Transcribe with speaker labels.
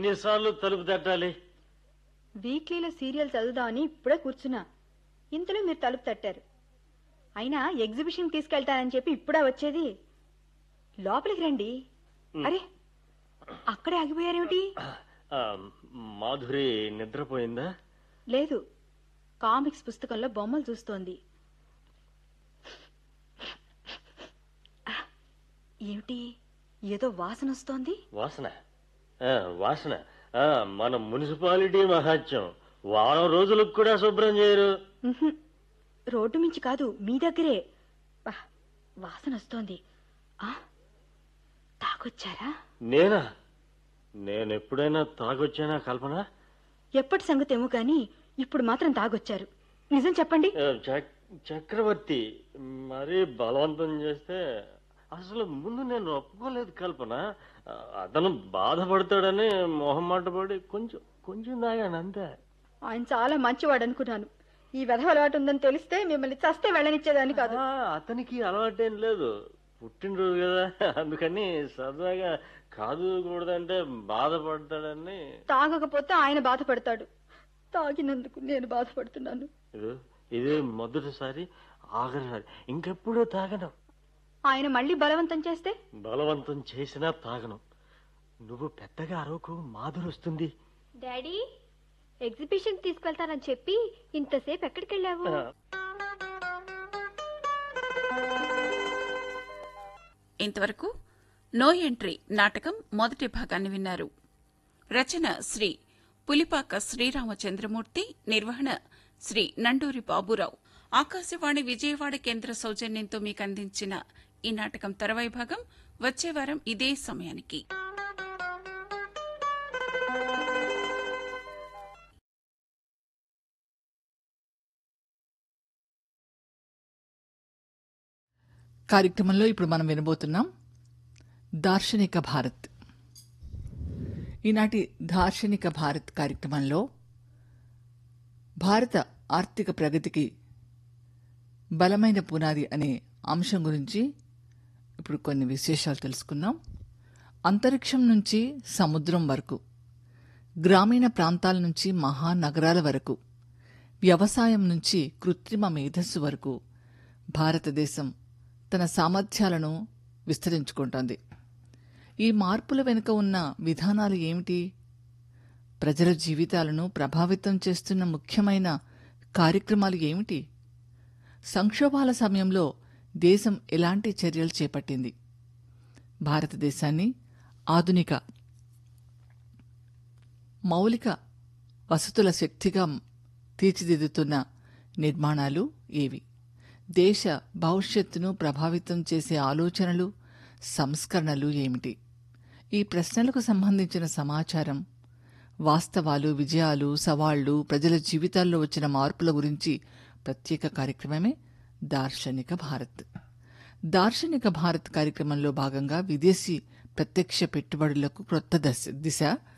Speaker 1: ఎన్నిసార్లు తలుపు తట్టాలి
Speaker 2: వీక్లీలో సీరియల్ చదువుదామని ఇప్పుడే కూర్చున్నా ఇంతలో మీరు తలుపు తట్టారు అయినా ఎగ్జిబిషన్ తీసుకెళ్తానని చెప్పి ఇప్పుడా వచ్చేది లోపలికి రండి అరే అక్కడే ఆగిపోయారేమిటి
Speaker 1: ఆ, మాధురి నిద్రపోయిందా
Speaker 2: లేదు కామిక్స్ పుస్తకంలో బొమ్మలు చూస్తోంది ఆ, ఏమిటి ఏదో వాసన వస్తోంది
Speaker 1: వాసన ఆ, వాసన ఆ, మన మున్సిపాలిటీ మహాత్యం వారం రోజులకు కూడా శుభ్రం చేయరు
Speaker 2: ఉహుం. రోడ్డు మించి కాదు మీ దగ్గరే బా, వాసన వస్తోంది ఆ తాగొచ్చారా
Speaker 1: నేనా నేనెప్పుడైనా తాగొచ్చానా కల్పన
Speaker 2: ఎప్పటి సంగతేమో కానీ ఇప్పుడు మాత్రం తాగొచ్చారు నిజం చెప్పండి
Speaker 1: ఆ, చక్- చక్రవర్తి మరీ బలవంతం చేస్తే అసలు ముందు నేను ఒప్పుకోలేదు కల్పన ఆ, అతను బాధపడతాడని మొహమాట పడి కొంచెం కొంచెం తాగాను అంతే
Speaker 2: ఆయన చాలా మంచివాడు అనుకున్నాను ఈ వెధవ అలవాటు ఉందని తెలిస్తే మిమ్మల్ని చస్తే వెళ్ళనిచ్చేదాన్ని కాదు
Speaker 1: ఆ, అతనికి అలవాటేం లేదు పుట్టినరోజు కదా అందుకని సరదాగా కాదు కూడదంటే బాధపడతాడని
Speaker 2: తాగకపోతే ఆయన బాధపడతాడు తాగినందుకు నేను బాధపడుతున్నాను
Speaker 1: ఇది ఇదే మొదటిసారి ఆఖరిసారి ఇంకెప్పుడూ తాగను
Speaker 2: ఆయన మళ్ళీ బలవంతం చేస్తే
Speaker 1: బలవంతం చేసినా తాగను నువ్వు పెద్దగా అరవకు మాధురు వస్తుంది
Speaker 3: డాడీ ఎగ్జిబిషన్ తీసుకెళ్తానని చెప్పి ఇంతసేపు ఎక్కడికి వెళ్ళావు
Speaker 1: ఆ,
Speaker 4: ఇంతవరకు నో ఎంట్రీ నాటకం మొదటి భాగాన్ని విన్నారు రచన శ్రీ పులిపాక శ్రీరామచంద్రమూర్తి నిర్వహణ శ్రీ నండూరి బాబురావు ఆకాశవాణి విజయవాడ కేంద్ర సౌజన్యంతో మీకు అందించిన ఈ నాటకం తర్వాయి భాగం వచ్చే వారం ఇదే సమయానికి
Speaker 5: కార్యక్రమంలో ఇప్పుడు మనం వినబోతున్నాం దార్శనిక భారత్ ఈనాటి దార్శనిక భారత్ కార్యక్రమంలో భారత ఆర్థిక ప్రగతికి బలమైన పునాది అనే అంశం గురించి ఇప్పుడు కొన్ని విశేషాలు తెలుసుకుందాం అంతరిక్షం నుంచి సముద్రం వరకు గ్రామీణ ప్రాంతాల నుంచి మహానగరాల వరకు వ్యవసాయం నుంచి కృత్రిమ మేధస్సు వరకు భారతదేశం తన సామర్థ్యాలను విస్తరించుకుంటోంది ఈ మార్పుల వెనుక ఉన్న విధానాలు ఏమిటి ప్రజల జీవితాలను ప్రభావితం చేస్తున్న ముఖ్యమైన కార్యక్రమాలు ఏమిటి సంక్షోభాల సమయంలో దేశం ఎలాంటి చర్యలు చేపట్టింది భారతదేశాన్ని ఆధునిక మౌలిక వసతుల శక్తిగా తీర్చిదిద్దుతున్న నిర్మాణాలు ఏవి దేశ భవిష్యత్తును ప్రభావితం చేసే ఆలోచనలు సంస్కరణలు ఏమిటి ఈ ప్రశ్నలకు సంబంధించిన సమాచారం వాస్తవాలు విజయాలు సవాళ్లు ప్రజల జీవితాల్లో వచ్చిన మార్పుల గురించి ప్రత్యేక కార్యక్రమమే దార్శనిక భారత్ దార్శనిక భారత్ కార్యక్రమంలో భాగంగా విదేశీ ప్రత్యక్ష పెట్టుబడులకు క్రొత్త దశ దిశ